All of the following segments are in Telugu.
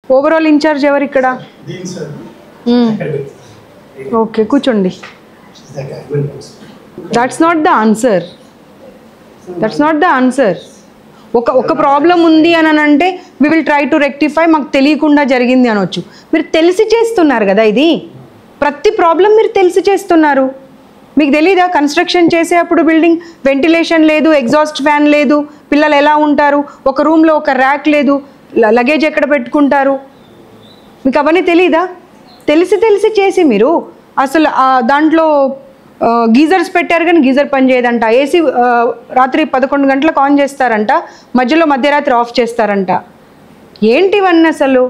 ఓవరాల్ ఇన్ఛార్జ్ ఎవరు ఇక్కడ దీని సార్ మ్మ్. ఓకే కూర్చోండి that's not the answer that's not the answer ఒక ఒక ప్రాబ్లం ఉంది అని అని అంటే we will try to rectify మాకు తెలియకుండా జరిగింది అనొచ్చు మీరు తెలిసి చేస్తున్నారు కదా ఇది ప్రతి ప్రాబ్లం మీరు తెలిసి చేస్తున్నారు మీకు తెలీదా కన్స్ట్రక్షన్ చేసేటప్పుడు బిల్డింగ్ వెంటిలేషన్ లేదు ఎగ్జాస్ట్ ఫ్యాన్ లేదు పిల్లలు ఎలా ఉంటారు ఒక రూమ్లో ఒక ర్యాక్ లేదు ల- లగేజ్ ఎక్కడ పెట్టుకుంటారు మీకు అవన్నీ తెలీదా తెలిసి తెలిసి చేసి మీరు అసలు ఆ దాంట్లో ఆ, గీజర్స్ పెట్టారు కానీ గీజర్ పని చేయదంట ఏసీ ఆ, రాత్రి పదకొండు గంటలకు ఆన్ చేస్తారంట మధ్యలో మధ్యరాత్రి ఆఫ్ చేస్తారంట ఏంటివన్నీ అసలు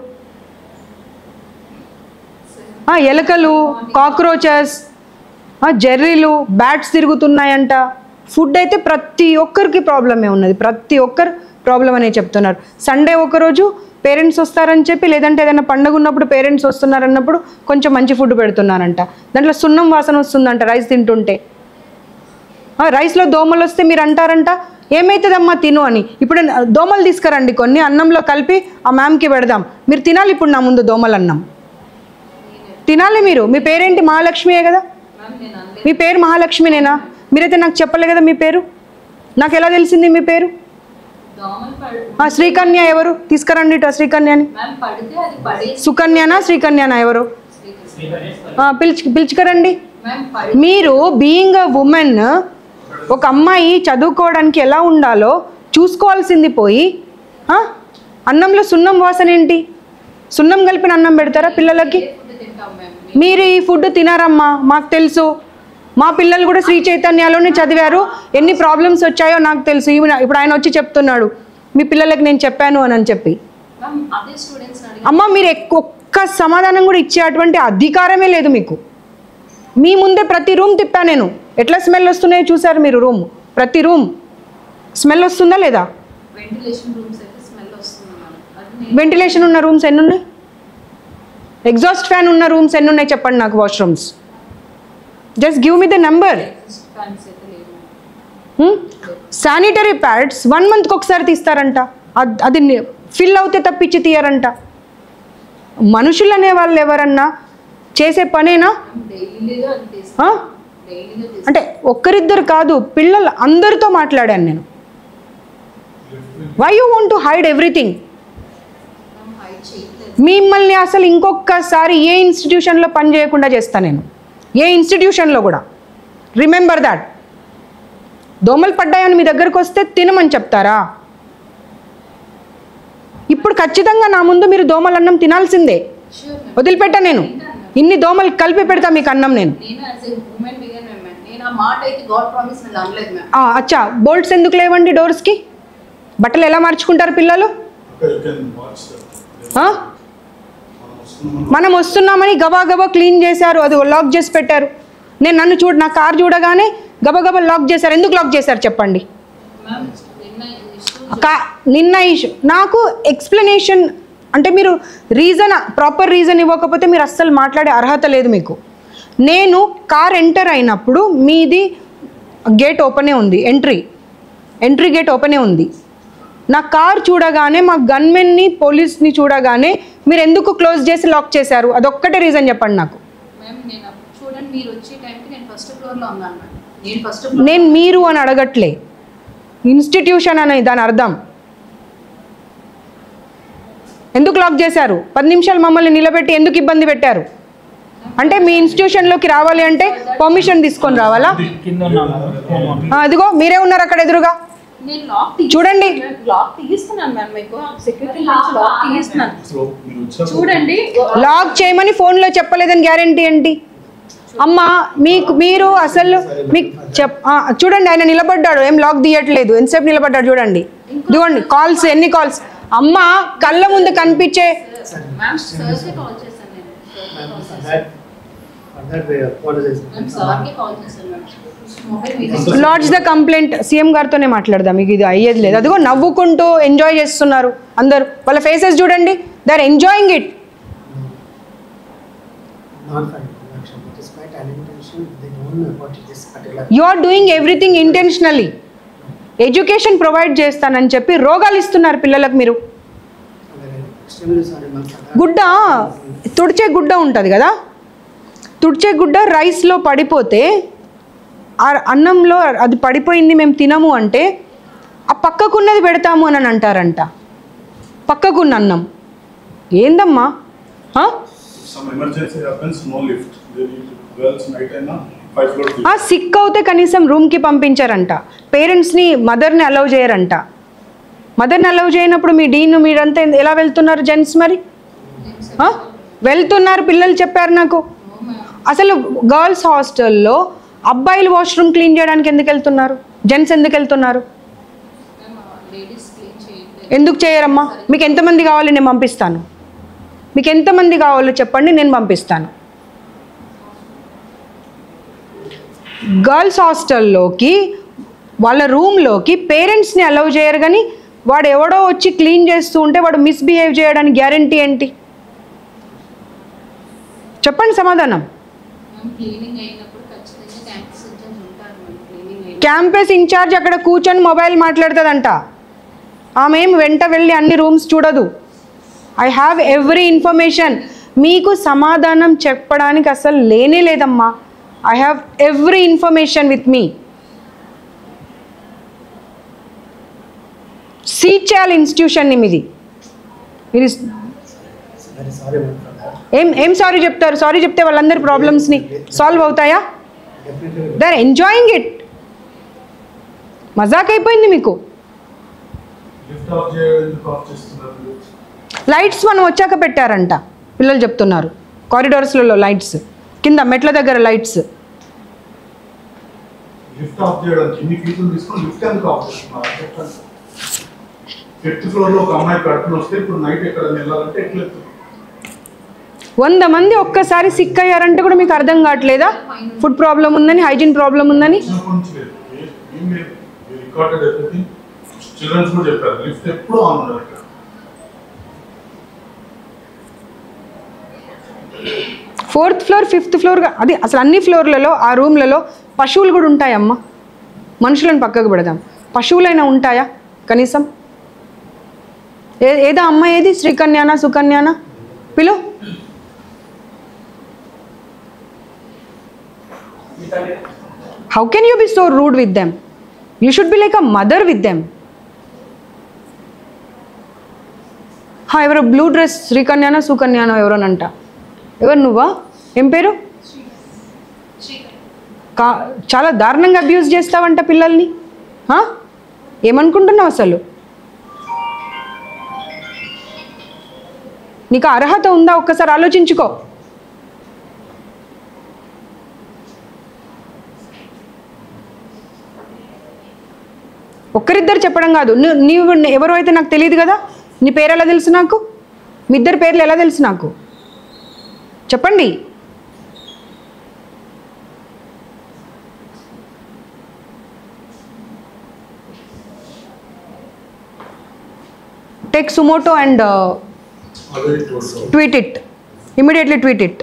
ఆ, ఎలకలు కాక్రోచెస్ జెర్రీలు బ్యాట్స్ తిరుగుతున్నాయంట ఫుడ్ అయితే ప్రతి ఒక్కరికి ప్రాబ్లమే ఉన్నది ప్రతి ఒక్కరు ప్రాబ్లం అనే చెప్తున్నారు సండే ఒకరోజు పేరెంట్స్ వస్తారని చెప్పి లేదంటే ఏదైనా పండుగ ఉన్నప్పుడు పేరెంట్స్ వస్తున్నారన్నప్పుడు కొంచెం మంచి ఫుడ్ పెడుతున్నారంట దాంట్లో సున్నం వాసన వస్తుందంట రైస్ తింటుంటే ఆ, రైస్లో దోమలు వస్తే మీరు అంటారంట ఏమవుతుందమ్మా తిను అని ఇప్పుడు నేను దోమలు తీసుకురండి కొన్ని అన్నంలో కలిపి ఆ మ్యామ్కి పెడదాం మీరు తినాలి ఇప్పుడు నా ముందు దోమలు అన్నం తినాలి మీరు మీ పేరేంటి మహాలక్ష్మియే కదా మీ పేరు మహాలక్ష్మినేనా మీరైతే నాకు చెప్పలే కదా మీ పేరు నాకు ఎలా తెలిసింది మీ పేరు దోమలు పడు ఆ శ్రీకన్య ఎవరు తీసుకురండి ఇటు ఆ శ్రీకన్యని మ్యామ్ పడితే అది పడే సుకన్యనా శ్రీకన్యనా ఎవరు ఆ, పిలుచు పిలుచుకురండి మ్యామ్ పడి మీరు బీయింగ్ అ ఉమెన్ ఒక అమ్మాయి చదువుకోవడానికి ఎలా ఉండాలో చూసుకోవాల్సింది పోయి ఆ? అన్నంలో సున్నం వాసన ఏంటి సున్నం కలిపిన అన్నం పెడతారా పిల్లలకి ఫుడ్ తింటాం మ్యామ్ మీరు ఈ ఫుడ్ తినారమ్మా మాకు తెలుసు మా పిల్లలు కూడా శ్రీ చైతన్యాలోనే చదివారు ఎన్ని ప్రాబ్లమ్స్ వచ్చాయో నాకు తెలుసు ఈవెన్ ఇప్పుడు ఆయన వచ్చి చెప్తున్నాడు మీ పిల్లలకి నేను చెప్పాను అని అని చెప్పి మ్యామ్ అదే స్టూడెంట్స్ అడిగి అమ్మ మీరు ఎక్- ఒక్క సమాధానం కూడా ఇచ్చే అటువంటి అధికారమే లేదు మీకు మీ ముందే ప్రతి రూమ్ తిప్పా నేను ఎట్లా స్మెల్ వస్తున్నాయో చూసారు మీరు రూమ్ ప్రతి రూమ్ స్మెల్ వస్తుందా లేదా వెంటిలేషన్ రూమ్స్ అయితే స్మెల్ వస్తుంది మ్యామ్ అది నేను వెంటిలేషన్ ఉన్న రూమ్స్ ఎన్ని ఉన్నాయి ఎగ్జాస్ట్ ఫ్యాన్ ఉన్న రూమ్స్ ఎన్ని ఉన్నాయి చెప్పండి నాకు washrooms just give me the number fans అయితే లేదు శానిటరీ ప్యాడ్స్ వన్ మంత్కి ఒకసారి తీస్తారంట అద్- అది ఫిల్ అవుతే తప్పించి తీయరంట మనుషులు అనే వాళ్ళు ఎవరన్నా చేసే పనేనా డైలీగా అది ఆ? తీస్తాం డైలీగా తీస్తాం అంటే ఒక్కరిద్దరు కాదు పిల్లలు అందరితో మాట్లాడాను నేను why you want to hide everything ma'am hide చేయట్లేదు మిమ్మల్ని అసలు ఇంకొకసారి ఏ ఇన్స్టిట్యూషన్లో పని చేయకుండా చేస్తాను నేను ఏ ఇన్స్టిట్యూషన్లో కూడా రిమెంబర్ దాట్ దోమలు పడ్డాయని మీ దగ్గరకు వస్తే తినమని చెప్తారా ఇప్పుడు ఖచ్చితంగా నా ముందు మీరు దోమల అన్నం తినాల్సిందే షూర్ మ్యామ్ వదిలిపెట్టా నేను ఇన్ని దోమలు కలిపి పెడతా మీకు అన్నం నేను నేను as a women began ma'am నేను ఆ మాట అయితే గాడ్ ప్రామిస్ నేను అనలేదు మ్యామ్ ఆ, అచ్చా బోల్ట్స్ ఎందుకు లేవండి డోర్స్కి బట్టలు ఎలా మార్చుకుంటారు పిల్లలు యూ కెన్ వాచ్ ఆ? మనం వస్తున్నాం మనం వస్తున్నామని గబా గబా క్లీన్ చేశారు అది లాక్ చేసి పెట్టారు నేను నన్ను చూడ నా కార్ చూడగానే గబగబా లాక్ చేశారు ఎందుకు లాక్ చేశారు చెప్పండి మ్యామ్ నిన్న ఇష్యూ కా నిన్న ఇష్యూ నాకు ఎక్స్ప్లెనేషన్ అంటే మీరు రీజన్ ప్రాపర్ రీజన్ ఇవ్వకపోతే మీరు అస్సలు మాట్లాడే అర్హత లేదు మీకు నేను కార్ ఎంటర్ అయినప్పుడు మీది గేట్ ఓపెనే ఉంది ఎంట్రీ ఎంట్రీ గేట్ ఓపెనే ఉంది నా కార్ చూడగానే మా గన్మెన్ని పోలీస్ని చూడగానే మీరు ఎందుకు క్లోజ్ చేసి లాక్ చేశారు అదొక్కటే రీజన్ చెప్పండి నాకు మ్యామ్ నేను అప్పుడు చూడండి మీరు వచ్చే టైంకి నేను ఫస్ట్ ఫ్లోర్లో ఉన్నాను మ్యామ్ నేను ఫస్ట్ నేను మీరు అని అడగట్లే ఇన్స్టిట్యూషన్ అని దాని అర్థం ఎందుకు లాక్ చేశారు పది నిమిషాలు మమ్మల్ని నిలబెట్టి ఎందుకు ఇబ్బంది పెట్టారు అంటే మీ ఇన్స్టిట్యూషన్లోకి రావాలి అంటే పర్మిషన్ తీసుకొని రావాలా కింద ఉన్నాను ఆ, అదిగో మీరే ఉన్నారు అక్కడ ఎదురుగా నేను లాక్ చూడండి. లాక్ తీస్తున్నాను మ్యామ్ మీకు సెక్యూరిటీ నుంచి లాక్ తీస్తున్నాను సో మీరు వచ్చారు చూడండి లాక్ చేయమని ఫోన్లో చెప్పలేదని గ్యారంటీ ఏంటి అమ్మ మీకు మీరు అసలు మీకు చెప్ ఆ, చూడండి ఆయన నిలబడ్డాడు ఏం లాక్ తీయట్లేదు ఎంతసేపు నిలబడ్డాడు చూడంండి ఇదిగోండి కాల్స్ ఎన్ని కాల్స్ అమ్మ కళ్ళ ముందు కనిపించే మ్యామ్ సార్కే కాల్ చేశాను నేను For that, for that we apologize. Ma'am సార్కే కాల్ చేశాను మ్యామ్ మొబైల్ మీద లాడ్జ్ ద కంప్లైంట్ సీఎం గారితోనే మాట్లాడదాం మీకు ఇది అయ్యేది లేదు అదిగో నవ్వుకుంటూ ఎంజాయ్ చేస్తున్నారు అందరూ వాళ్ళ ఫేసెస్ చూడండి they are enjoying it Not for introduction, it is quite unintentional, they don't know about it, this particular. You are doing everything intentionally education provide చేస్తానని చెప్పి రోగాలు ఇస్తున్నారు పిల్లలకు మీరు Extremely sorry, ma'am. for that. గుడ్డ తుడిచే గుడ్డ ఉంటుంది కదా తుడిచే గుడ్డ రైస్లో పడిపోతే ఆ అన్నంలో అది పడిపోయింది మేము తినము అంటే ఆ పక్కకున్నది పెడతాము అని అంటారంట పక్కకున్న అన్నం ఏందమ్మా ఆ? Some emergency happens, no lift. They need to, girls night అయినా five floor ఆ సిక్ అవుతే కనీసం రూమ్కి పంపించారంట పేరెంట్స్ని మదర్ని అలౌ చేయరంట మదర్ని అలౌ చేయనప్పుడు మీ డీన్ మీరంతా ఎలా వెళ్తున్నారు జెంట్స్ మరి ఆ? వెళ్తున్నారు పిల్లలు చెప్పారు నాకు అసలు గర్ల్స్ హాస్టల్లో అబ్బాయిలు వాష్రూమ్ క్లీన్ చేయడానికి ఎందుకు వెళ్తున్నారు జెంట్స్ ఎందుకు వెళ్తున్నారు లేడీస్ క్లీన్ చేయట్లేదు ఎందుకు చేయరమ్మా మీకు ఎంతమంది కావాలి నేను పంపిస్తాను మీకు ఎంతమంది కావాలో చెప్పండి నేను పంపిస్తాను గర్ల్స్ హాస్టల్లోకి వాళ్ళ రూమ్లోకి పేరెంట్స్ని అలౌ చేయరు కానీ వాడు ఎవడో వచ్చి క్లీన్ చేస్తూ ఉంటే వాడు మిస్బిహేవ్ చేయడానికి గ్యారంటీ ఏంటి చెప్పండి సమాధానం మేము క్లీనింగ్ అయినప్పుడు ఖచ్చితంగా క్యాంపస్ ఇన్ఛార్జ్ ఉంటారు మేము క్లీనింగ్ అయిన క్యాంపస్ ఇన్ఛార్జ్ అక్కడ కూర్చొని మొబైల్ మాట్లాడుతుందంట ఆమె ఏం వెంట వెళ్ళి అన్ని రూమ్స్ చూడదు ఐ హ్యావ్ ఎవ్రీ ఇన్ఫర్మేషన్ మీకు సమాధానం చెప్పడానికి అసలు లేనే లేదమ్మా I have every information with me seat చేయాలి ఇన్స్టిట్యూషన్ని మీది మీరు ఇస్- Very sorry, ma'am, for that. ఏం ఏం సారీ చెప్తారు సారీ చెప్తే వాళ్ళందరి ప్రాబ్లమ్స్ని సాల్వ్ అవుతాయా Definitely, they are enjoying it మజాక్ అయిపోయింది మీకు లిఫ్ట్ ఆఫ్ చేయడం ఎందుకు ఆఫ్ చేస్తున్నారు లైట్స్ మనం వచ్చాక పెట్టారంట పిల్లలు చెప్తున్నారు కారిడార్స్లలో లైట్స్ కింద మెట్ల దగ్గర లైట్స్ లిఫ్ట్ ఆఫ్ చేయడానికి ఇన్ని ఫీజులు తీసుకొని లిఫ్ట్ ఎందుకు ఆఫ్ చేస్తున్నారు చెప్పండి ఫిఫ్త్ ఫ్లోర్ లో ఒక అమ్మాయి కడుపుని వస్తే ఇప్పుడు నైట్ ఎక్కడ వెళ్ళాలంటే ఎట్లా వెళ్తుంది? వంద మంది ఒక్కసారి సిక్ అయ్యారంటే కూడా మీకు అర్థం కావట్లేదా ఫుడ్ ప్రాబ్లం ఉందని హైజీన్ ప్రాబ్లం ఉందని చిన్నప్పటి నుంచి లేదు ఏ- ఏం లేదు రికార్డెడ్ ఎవ్రీథింగ్ చిల్డ్రన్స్ కూడా చెప్పారు లిఫ్ట్ ఎప్పుడు ఆన్ ఉండదు ఇక్కడ ఫోర్త్ ఫ్లోర్ ఫిఫ్త్ ఫ్లోర్ అది అసలు అన్ని ఫ్లోర్లలో ఆ రూమ్లలో పశువులు కూడా ఉంటాయమ్మా మనుషులను పక్కకు పెడదాం పశువులైనా ఉంటాయా కనీసం ఏ ఏదా అమ్మ ఏది శ్రీకన్యానా సుకన్యానా పిలు how can you be so rude with them you should be like a mother with them హా ఎవరో బ్లూ డ్రెస్ శ్రీకన్యానో సుకన్యానో ఎవరోనంట ఎవరు నువ్వా ఏం పేరు కా చాలా దారుణంగా అబ్యూజ్ చేస్తావంట పిల్లల్ని హా? ఏమనుకుంటున్నావు అసలు నీకు అర్హత ఉందా ఒక్కసారి ఆలోచించుకో ఒక్కరిద్దరు చెప్పడం కాదు ను- నీవు ఎవరు అయితే నాకు తెలియదు కదా నీ పేరు ఎలా తెలుసు నాకు మీ ఇద్దరి పేర్లు ఎలా తెలుసు నాకు చెప్పండి టేక్ సుమోటో అండ్ అదే చూడదు tweet it immediately tweet it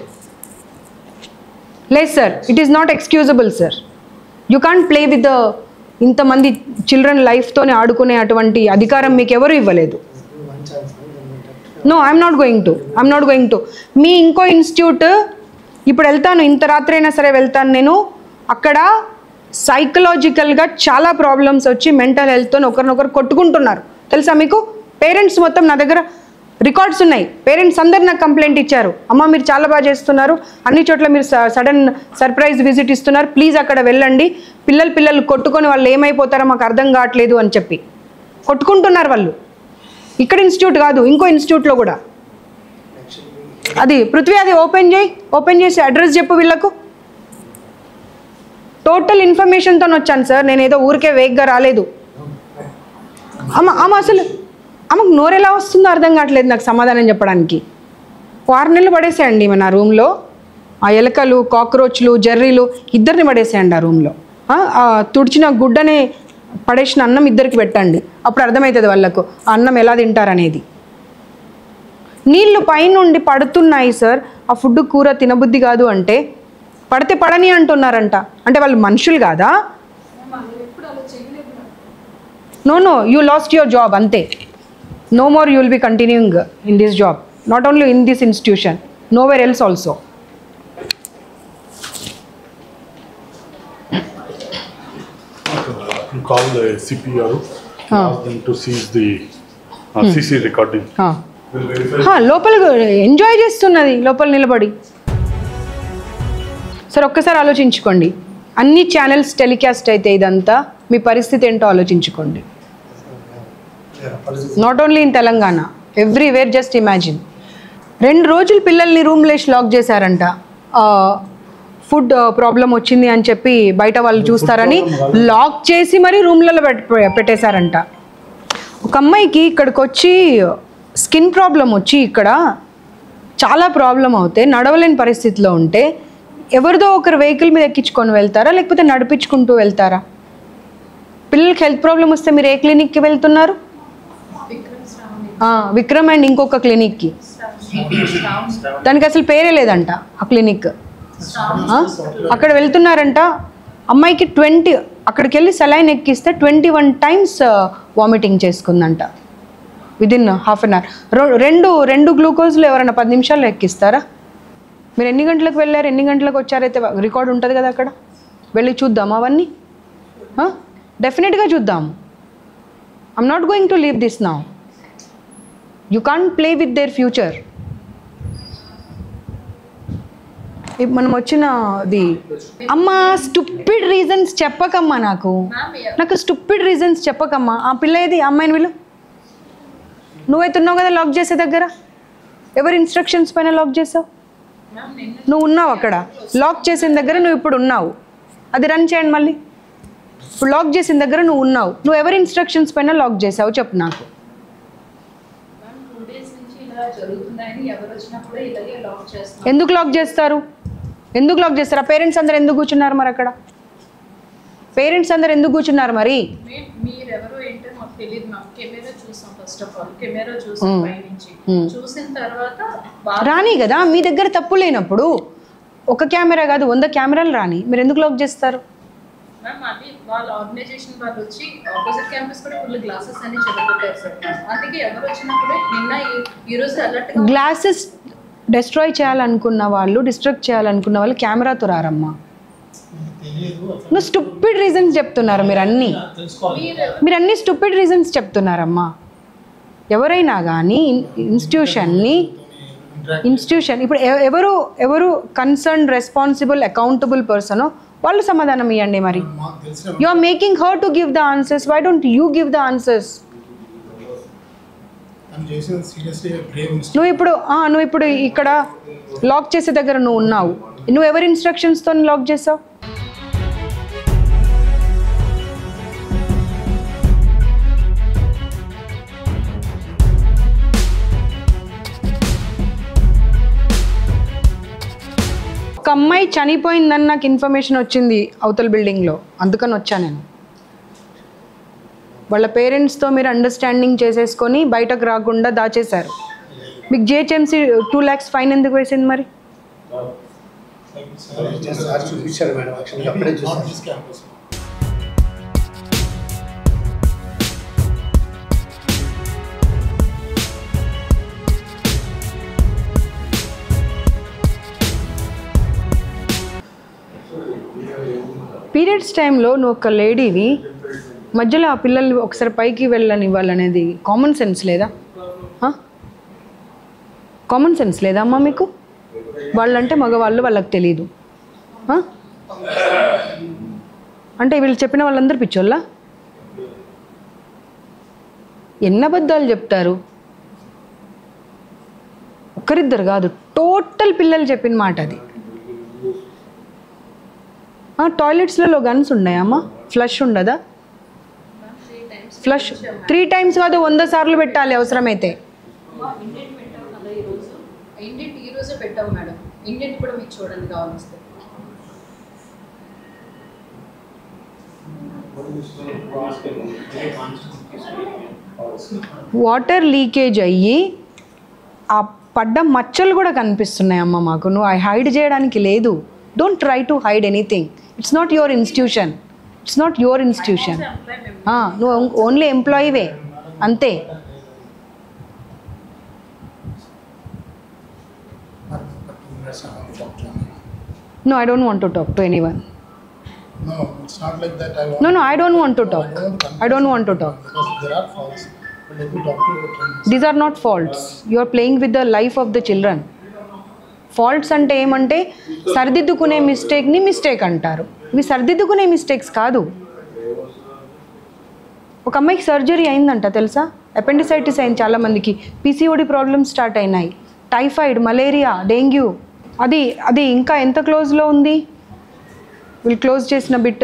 లేదు sir it is not excusable sir you can't play with the ఇంతమంది చిల్డ్రన్ లైఫ్తోనే ఆడుకునే అటువంటి అధికారం మీకు ఎవరు ఇవ్వలేదు one chance, ma'am, then we'll have to- no I'm not going to I'm not going to మీ ఇంకో ఇన్స్టిట్యూట్ ఇప్పుడు వెళ్తాను ఇంత రాత్రి అయినా సరే వెళ్తాను నేను అక్కడ సైకలాజికల్గా చాలా ప్రాబ్లమ్స్ వచ్చి మెంటల్ హెల్త్తో ఒకరినొకరు కొట్టుకుంటున్నారు తెలుసా మీకు పేరెంట్స్ మొత్తం నా దగ్గర రికార్డ్స్ ఉన్నాయి పేరెంట్స్ అందరు నాకు కంప్లైంట్ ఇచ్చారు అమ్మ మీరు చాలా బాగా చేస్తున్నారు అన్ని చోట్ల మీరు సడన్ సర్ప్రైజ్ విజిట్ ఇస్తున్నారు ప్లీజ్ అక్కడ వెళ్ళండి పిల్లలు పిల్లలు కొట్టుకొని వాళ్ళు ఏమైపోతారో మాకు అర్థం కావట్లేదు అని చెప్పి కొట్టుకుంటున్నారు వాళ్ళు ఇక్కడ ఇన్స్టిట్యూట్ కాదు ఇంకో ఇన్స్టిట్యూట్లో కూడా Actually, అది పృథ్వీ అది ఓపెన్ చేయి ఓపెన్ చేసి అడ్రస్ చెప్పు వీళ్ళకు టోటల్ ఇన్ఫర్మేషన్తో వచ్చాను సార్ నేను ఏదో ఊరికే వేగ్గా రాలేదు అమ్మ అమ్మ అసలు ఆమెకు నోరు ఎలా వస్తుందో అర్థం కావట్లేదు నాకు సమాధానం చెప్పడానికి ఓ ఆరు నెలలు పడేసేయండి మన రూమ్లో ఆ ఎలకలు కాక్రోచ్లు జర్రీలు ఇద్దరిని పడేసేయండి ఆ రూమ్లో ఆ తుడిచిన గుడ్డని పడేసిన అన్నం ఇద్దరికి పెట్టండి అప్పుడు అర్థమవుతుంది వాళ్ళకు ఆ అన్నం ఎలా తింటారనేది నీళ్లు పైనుండి పడుతున్నాయి సార్ ఆ ఫుడ్ కూర తినబుద్ధి కాదు అంటే పడితే పడని అంటున్నారంట అంటే వాళ్ళు మనుషులు కాదా no no you lost your job అంతే no more you will be continuing in this job not only in this institution nowhere else also You call the CPR, Ah. ask them to seize the uh, CC recording. Ah. We'll verify. హా, లోపల ఎంజాయ్ చేస్తున్నది లోపల నిలబడి సరే ఒక్కసారి ఆలోచించుకోండి అన్ని ఛానల్స్ టెలికాస్ట్ అయితే ఇదంతా మీ పరిస్థితి ఏంటో ఆలోచించుకోండి not only in Telangana everywhere just imagine రెండు రోజులు పిల్లల్ని రూమ్లో వేసి లాక్ చేశారంట ఫుడ్ ప్రాబ్లం వచ్చింది అని చెప్పి బయట వాళ్ళు చూస్తారని లాక్ చేసి మరీ రూమ్లలో పెట్టేశారంట ఒక అమ్మాయికి ఇక్కడికి వచ్చి స్కిన్ ప్రాబ్లం వచ్చి ఇక్కడ చాలా ప్రాబ్లం అవుతే నడవలేని పరిస్థితిలో ఉంటే ఎవరిదో ఒకరు వెహికల్ మీద ఎక్కించుకొని వెళ్తారా లేకపోతే నడిపించుకుంటూ వెళ్తారా పిల్లలకి హెల్త్ ప్రాబ్లం వస్తే మీరు ఏ క్లినిక్కి వెళ్తున్నారు ఆ, విక్రమ్ అండ్ ఇంకొక క్లినిక్కి దానికి అసలు పేరే లేదంట ఆ క్లినిక్ ఆ? అక్కడ వెళ్తున్నారంట అమ్మాయికి ట్వంటీ అక్కడికి వెళ్ళి సెలైన్ ఎక్కిస్తే ట్వంటీ వన్ టైమ్స్ వామిటింగ్ చేసుకుందంట విదిన్ హాఫ్ అన్ అవర్ రెండు రెండు గ్లూకోజ్లు ఎవరైనా పది నిమిషాల్లో ఎక్కిస్తారా మీరు ఎన్ని గంటలకు వెళ్ళారు ఎన్ని గంటలకు వచ్చారైతే రికార్డ్ ఉంటుంది కదా అక్కడ వెళ్ళి చూద్దాం అవన్నీ డెఫినెట్గా చూద్దాం I'm not going to leave this now you can't play with their future మనం వచ్చిన అది అమ్మా స్టూపిడ్ రీజన్స్ చెప్పకమ్మా నాకు నాకు స్టూపిడ్ రీజన్స్ చెప్పకమ్మా ఆ పిల్ల ఏది ఆ అమ్మాయిని వీళ్ళు నువ్వైతే ఉన్నావు కదా లాక్ చేసే దగ్గర ఎవరి ఇన్స్ట్రక్షన్స్ పైన లాక్ చేసావు నువ్వు ఉన్నావు అక్కడ లాక్ చేసిన దగ్గర నువ్వు ఇప్పుడు ఉన్నావు అది రన్ చేయండి మళ్ళీ ఇప్పుడు లాక్ చేసిన దగ్గర నువ్వు ఉన్నావు నువ్వు ఎవరి ఇన్స్ట్రక్షన్స్ పైన లాక్ చేసావు చెప్పు నాకు టూ డేస్ నుంచి ఇలా జరుగుతున్నాయని ఎవరు వచ్చినా కూడా ఇలాగే లాక్ చేస్తున్నారు ఎందుకు లాక్ చేస్తారు ఎందుకు లాక్ చేస్తారు ఆ పేరెంట్స్ అందరు ఎందుకు కూర్చున్నారు మరి అక్కడ పేరెంట్స్ అందరు ఎందుకు కూర్చున్నారు మరి మీ- మీరెవరో ఏంటో మాకు తెలియదు మ్యామ్ కెమెరా చూసాం ఫస్ట్ ఆఫ్ ఆల్ కెమెరా చూసాం Hmm. పైనుంచి Hmm. చూసిన తర్వాత బాగా రాని కదా మీ దగ్గర తప్పు లేనప్పుడు ఒక కెమెరా కాదు వంద కెమెరాలు రాని మీరు ఎందుకు లాక్ చేస్తారు మ్యామ్ అది వాళ్ళ ఆర్గనైజేషన్ వాళ్ళు వచ్చి ఆపోజిట్ క్యాంపస్ కూడా ఫుల్ గ్లాసెస్ అని చెదగొట్టారు సార్ అందుకే ఎవరు వచ్చినా కూడా నిన్న ఈ- ఈ రోజు అలర్ట్ గా గ్లాసెస్ డెస్ట్రాయ్ చేయాలనుకున్న వాళ్ళు డిస్ట్రక్ట్ చేయాలనుకున్న వాళ్ళు కెమెరాతో రారమ్మా నువ్వు స్టూపిడ్ రీజన్స్ చెప్తున్నారు మీరు అన్నీ తెలుసుకోవాలి మీరు మీరు అన్ని స్టూపిడ్ రీజన్స్ చెప్తున్నారమ్మా ఎవరైనా కానీ ఇన్స్టిట్యూషన్ని ఇన్స్టిట్యూషన్ ఇప్పుడు ఎ- ఎవరు ఎవరు కన్సర్న్ రెస్పాన్సిబుల్ అకౌంటబుల్ పర్సనో వాళ్ళు సమాధానం ఇవ్వండి మరి మాకు తెలిసిన you are making her to give the answers why don't you give the answers తను చేసిన సీరియస్లీ గ్రేవ్ నువ్వు ఇప్పుడు ఆ, నువ్వు ఇప్పుడు ఇక్కడ లాక్ చేసే దగ్గర నువ్వు ఉన్నావు నువ్వు ఎవరి ఇన్స్ట్రక్షన్స్తో లాక్ చేసావు ఒక అమ్మాయి చనిపోయిందని నాకు ఇన్ఫర్మేషన్ వచ్చింది అవతల బిల్డింగ్లో అందుకని వచ్చా నేను వాళ్ళ పేరెంట్స్తో మీరు అండర్స్టాండింగ్ చేసేసుకొని బయటకు రాకుండా దాచేశారు మీకు జిహెచ్ఎంసీ టూ ల్యాక్స్ ఫైన్ ఎందుకు వేసింది మరి సార్ చూపించారు మేడం యాక్చువల్లీ అప్పుడే చూసాను పీరియడ్స్ టైంలో నువ్వు ఒక లేడీవి మధ్యలో ఆ పిల్లల్ని ఒకసారి పైకి వెళ్ళనివ్వాలనేది కామన్ సెన్స్ లేదా కామన్ సెన్స్ లేదా అమ్మా మీకు వాళ్ళంటే మగవాళ్ళు వాళ్ళకి తెలియదు ఆ? అంటే వీళ్ళు చెప్పిన వాళ్ళందరూ పిచ్చోళ్ళా ఎన్ని అబద్ధాలు చెప్తారు ఒక్కరిద్దరు కాదు టోటల్ పిల్లలు చెప్పిన మాట అది టాయిలెట్స్లలో గన్స్ ఉన్నాయమ్మా ఫ్లష్ ఉండదా three times flush three times కాదు వంద సార్లు పెట్టాలి అవసరమైతే ఇండెంట్ పెట్టాం కదా ఈ రోజు ఇండెంట్ ఈ రోజే పెట్టాం మేడం ఇండెంట్ కూడా మీకు చూడండి కావాల్సి వాటర్ లీకేజ్ అయ్యి ఆ పడ్డ మచ్చలు కూడా కనిపిస్తున్నాయి అమ్మ మాకు నువ్వు హైడ్ చేయడానికి లేదు don't try to hide anything it's not your institution it's not your institution నువ్వు ఓన్లీ ఎంప్లాయీవే అంతే That's not how to talk to me. No, I don't want to talk to anyone. No, it's not like that. I want. No, no, I don't want to No, talk. I don't want to I don't want to talk. Because there are faults. But let me talk to you about training. These are not faults you are playing with the life of the children faults అంటే ఏమంటే సరిదిద్దుకునే మిస్టేక్ని మిస్టేక్ అంటారు ఇవి సరిదిద్దుకునే మిస్టేక్స్ కాదు ఒక అమ్మాయికి సర్జరీ అయిందంట తెలుసా అపెండిసైటిస్ అయింది చాలా మందికి పీసీఓడి ప్రాబ్లమ్స్ స్టార్ట్ అయినాయి టైఫాయిడ్ మలేరియా డెంగ్యూ అది అది ఇంకా ఎంత క్లోజ్లో ఉంది వీళ్ళు క్లోజ్ చేసిన బిట్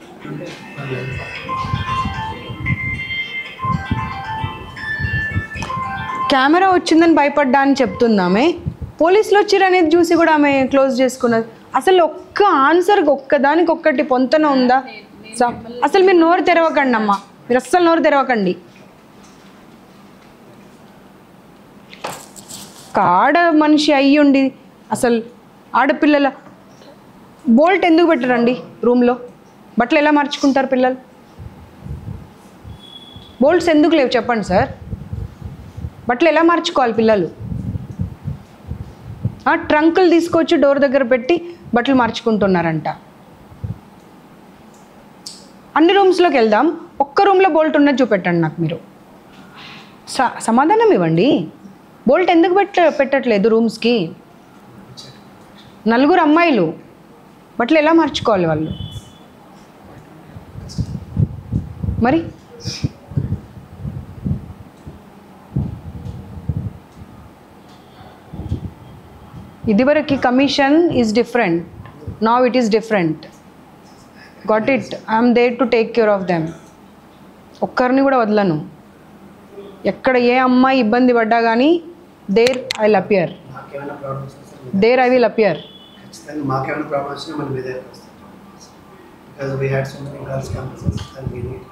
కెమెరా వచ్చిందని భయపడ్డా అని చెప్తుందామే పోలీసులు వచ్చిర్రు అనేది చూసి కూడా ఆమె క్లోజ్ చేసుకున్నది అసలు ఒక్క ఆన్సర్కి ఒక్కదానికి ఒక్కటి పొంతన ఉందా స- అసలు మీరు నోరు తెరవకండి అమ్మా మీరు అస్సలు నోరు తెరవకండి ఒక ఆడ మనిషి అయ్యి ఉండి అసలు ఆడపిల్లల బోల్ట్ ఎందుకు పెట్టరండి రూమ్లో బట్టలు ఎలా మార్చుకుంటారు పిల్లలు బోల్ట్స్ ఎందుకు లేవు చెప్పండి సార్ బట్టలు ఎలా మార్చుకోవాలి పిల్లలు ఆ, ట్రంకులు తీసుకొచ్చి డోర్ దగ్గర పెట్టి బట్టలు మార్చుకుంటున్నారంట అన్ని రూమ్స్లోకి వెళ్దాం ఒక్క రూమ్లో బోల్ట్ ఉన్నది చూపెట్టండి నాకు మీరు స- సమాధానం ఇవ్వండి బోల్ట్ ఎందుకు పెట్ట పెట్టట్లేదు రూమ్స్కి నలుగురు అమ్మాయిలు బట్టలు ఎలా మార్చుకోవాలి వాళ్ళు మరి ఇదివరకు కమిషన్ ఈజ్ డిఫరెంట్ నా it is different got it I'm there to take care of them ఒక్కరిని కూడా వదలను ఎక్కడ ఏ అమ్మాయి ఇబ్బంది పడ్డా కానీ దేర్ ఐ విల్ అపియర్ మాకేమైనా ప్రాబ్లమ్స్ వస్తే దేర్ ఐ విల్ అపియర్ ఖచ్చితంగా మాకేమైనా ప్రాబ్లమ్స్ వచ్చినా మనం మీద వస్తాం because we had so many girls campuses and we need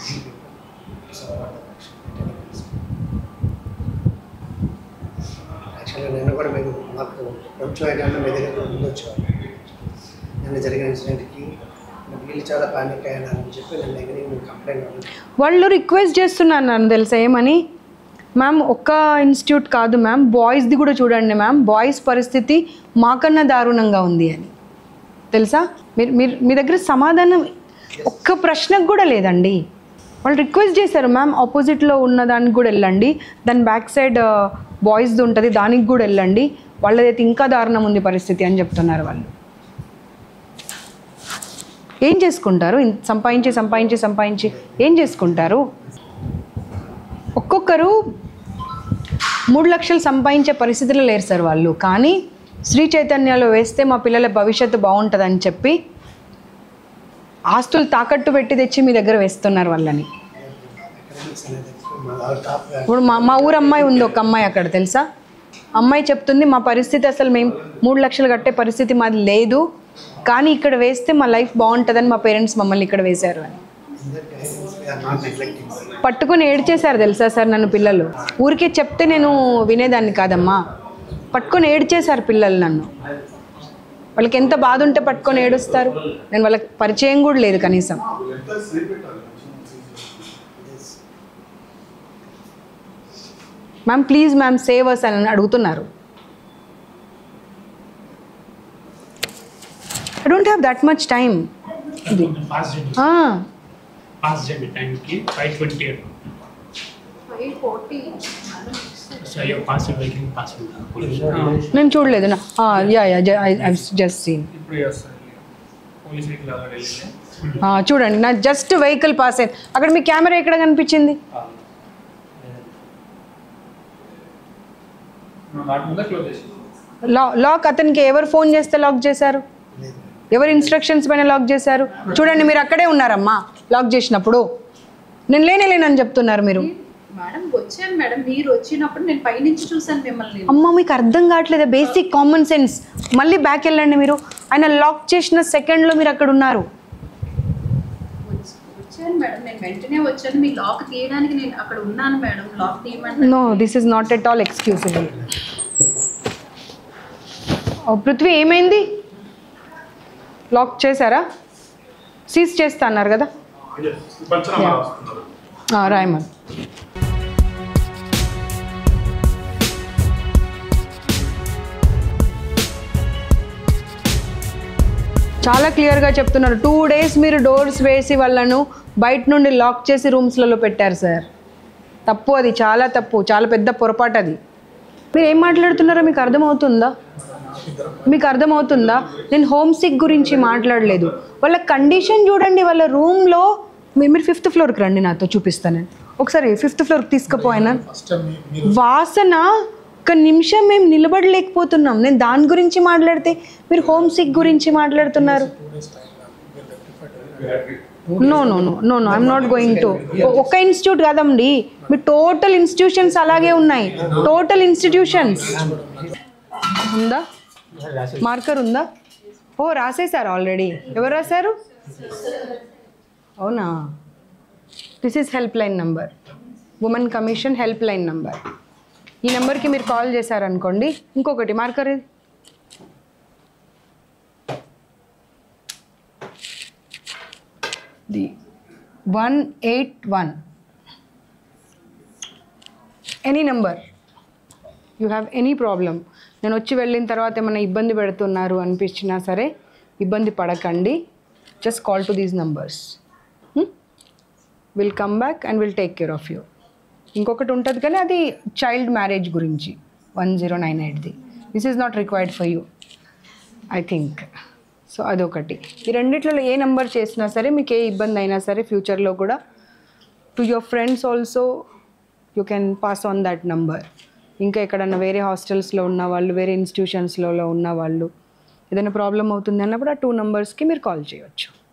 యాక్చువల్గా నేను కూడా మీరు మాకు కొంచెం అయినా మీ దగ్గర ముందు వచ్చేవాళ్ళు నిన్న జరిగిన ఇన్సిడెంట్కి వీళ్ళు చాలా పానిక్ అయ్యానని చెప్పి నేను దగ్గర నేను కంప్లైంట్ వాళ్ళు రిక్వెస్ట్ చేస్తున్నారు నన్ను తెలుసా ఏమని మ్యామ్ ఒక్క ఇన్స్టిట్యూట్ కాదు మ్యామ్ బాయ్స్ది కూడా చూడండి మ్యామ్ బాయ్స్ పరిస్థితి మాకన్నా దారుణంగా ఉంది అని తెలుసా మీరు మీరు మీ దగ్గర సమాధానం ఒక్క ప్రశ్నకు కూడా లేదండి వాళ్ళు రిక్వెస్ట్ చేశారు మ్యామ్ ఆపోజిట్లో ఉన్న దానికి కూడా వెళ్ళండి దాని బ్యాక్ సైడ్ బాయ్స్ది ఉంటుంది దానికి కూడా వెళ్ళండి వాళ్ళదైతే ఇంకా దారుణం ఉంది పరిస్థితి అని చెప్తున్నారు వాళ్ళు ఏం చేసుకుంటారు ఇన్- సంపాదించి సంపాదించి సంపాదించి ఏం చేసుకుంటారు ఒక్కొక్కరు మూడు లక్షలు సంపాదించే పరిస్థితిలో లేరు సార్ వాళ్ళు కానీ శ్రీ చైతన్యాలో వేస్తే మా పిల్లల భవిష్యత్తు బాగుంటుందని చెప్పి ఆస్తులు తాకట్టు పెట్టి తెచ్చి మీ దగ్గర వేస్తున్నారు వాళ్ళని అకాడమిక్స్ అనేది మా టాప్ ఇప్పుడు మా మా ఊరు అమ్మాయి ఉంది ఒక అమ్మాయి అక్కడ తెలుసా అమ్మాయి చెప్తుంది మా పరిస్థితి అసలు మేము మూడు లక్షలు కట్టే పరిస్థితి మాది లేదు కానీ ఇక్కడ వేస్తే మా లైఫ్ బాగుంటుందని మా పేరెంట్స్ మమ్మల్ని ఇక్కడ వేశారు అని నాట్ నెగ్లెక్టింగ్ పట్టుకొని ఏడ్చేశారు తెలుసా సార్ నన్ను పిల్లలు ఊరికే చెప్తే నేను వినేదాన్ని కాదమ్మా పట్టుకొని ఏడ్చేశారు పిల్లలు నన్ను వాళ్ళకి ఎంత బాధ ఉంటే పట్టుకొని ఏడుస్తారు నేను వాళ్ళకి పరిచయం కూడా లేదు కనీసం ఎంత సేపు పెట్టాలి ma'am please ma'am save us అని అడుగుతున్నారు I don't have that much time pass చేయండి పాస్ చేయండి టైంకి five twenty eight five forty so అయ్యో పాస్ వెహికల్ పాస్ నేను చూడలేదు నా ya ya I just seen ఇప్పుడు చేస్తారు పోలీస్ వెహికల్ అలా వెళ్ళింది చూడండి నా జస్ట్ వెహికల్ పాస్ అయింది అక్కడ మీ కెమెరా ఎక్కడ కనిపించింది వాటి మీద క్లోజ్ చేసి లా లాక్ అతనికి ఎవరు ఫోన్ చేస్తే లాక్ చేశారు ఎవరు ఇన్స్ట్రక్షన్స్ పైన లాక్ చేశారు చూడండి మీరు అక్కడే ఉన్నారమ్మా లాక్ చేసినప్పుడు నేను లేనే లేనని చెప్తున్నారు మీరు మేడం వచ్చాను మేడం మీరు వచ్చినప్పుడు నేను పైనుంచి చూసాను మిమ్మల్ని అమ్మ మీకు అర్థం కావట్లేదు బేసిక్ కామన్ సెన్స్ మళ్ళీ బ్యాక్ వెళ్ళండి మీరు ఆయన లాక్ చేసిన సెకండ్లో మీరు అక్కడ ఉన్నారు వచ్చి- వచ్చాను మేడం నేను వెంటనే వచ్చాను మీ లాక్ తీయడానికి నేను అక్కడ ఉన్నాను మేడం లాక్ తీయమంటే no this is not at all excusable Prithvi ఏమైంది లాక్ చేశారా సీజ్ చేస్తా అన్నారు కదా పంచనామా రాస్తున్నారు ఆ, రాయమన్ చాలా క్లియర్గా చెప్తున్నారు టూ డేస్ మీరు డోర్స్ వేసి వాళ్ళను బయట నుండి లాక్ చేసి రూమ్స్లలో పెట్టారు సార్ తప్పు అది చాలా తప్పు చాలా పెద్ద పొరపాటు అది మీరు ఏం మాట్లాడుతున్నారో మీకు అర్థమవుతుందా మీకు అర్థమవుతుందా నేను హోమ్ సిక్ గురించి మాట్లాడలేదు వాళ్ళ కండిషన్ చూడండి వాళ్ళ రూమ్లో మీరు ఫిఫ్త్ ఫ్లోర్కి రండి నాతో చూపిస్తాను నేను ఒకసారి ఫిఫ్త్ ఫ్లోర్కి తీసుకుపోయినా ఫస్ట్ టైం మీరు వాసన ఒక నిమిషం మేము నిలబడలేకపోతున్నాం నేను దాని గురించి మాట్లాడితే మీరు హోమ్ సిక్ గురించి మాట్లాడుతున్నారు టూ డేస్ టైం మీరు rectified no no no no no I'm not going to ఒక్క ఇన్స్టిట్యూట్ కాదండి మీ టోటల్ ఇన్స్టిట్యూషన్స్ అలాగే ఉన్నాయి టోటల్ ఇన్స్టిట్యూషన్స్ ఉందా మార్కర్ ఉందా ఓ రాసేసారు ఆల్రెడీ ఎవరు రాశారు అవునా this is help line number women commission help line number ఈ నెంబర్కి మీరు కాల్ చేశారనుకోండి ఇంకొకటి మార్కర్ ఇది the one eight one any number you have any problem నేను వచ్చి వెళ్ళిన తర్వాత ఏమైనా ఇబ్బంది పెడుతున్నారు అనిపించినా సరే ఇబ్బంది పడకండి just call to these numbers will come back and will take care of you ఇంకొకటి ఉంటుంది కానీ అది చైల్డ్ మ్యారేజ్ గురించి వన్ జీరో నైన్ ఎయిట్ది this is not required for you I think so అదొకటి ఈ రెండిట్లలో ఏ నెంబర్ చేసినా సరే మీకు ఏ ఇబ్బంది అయినా సరే ఫ్యూచర్లో కూడా to your friends also you can pass on that number ఇంకా ఎక్కడన్నా వేరే హాస్టల్స్లో ఉన్న వాళ్ళు వేరే ఇన్స్టిట్యూషన్స్లో ఉన్న వాళ్ళు ఏదైనా ప్రాబ్లం అవుతుంది అన్నప్పుడు ఆ టూ నంబర్స్కి మీరు కాల్ చేయొచ్చు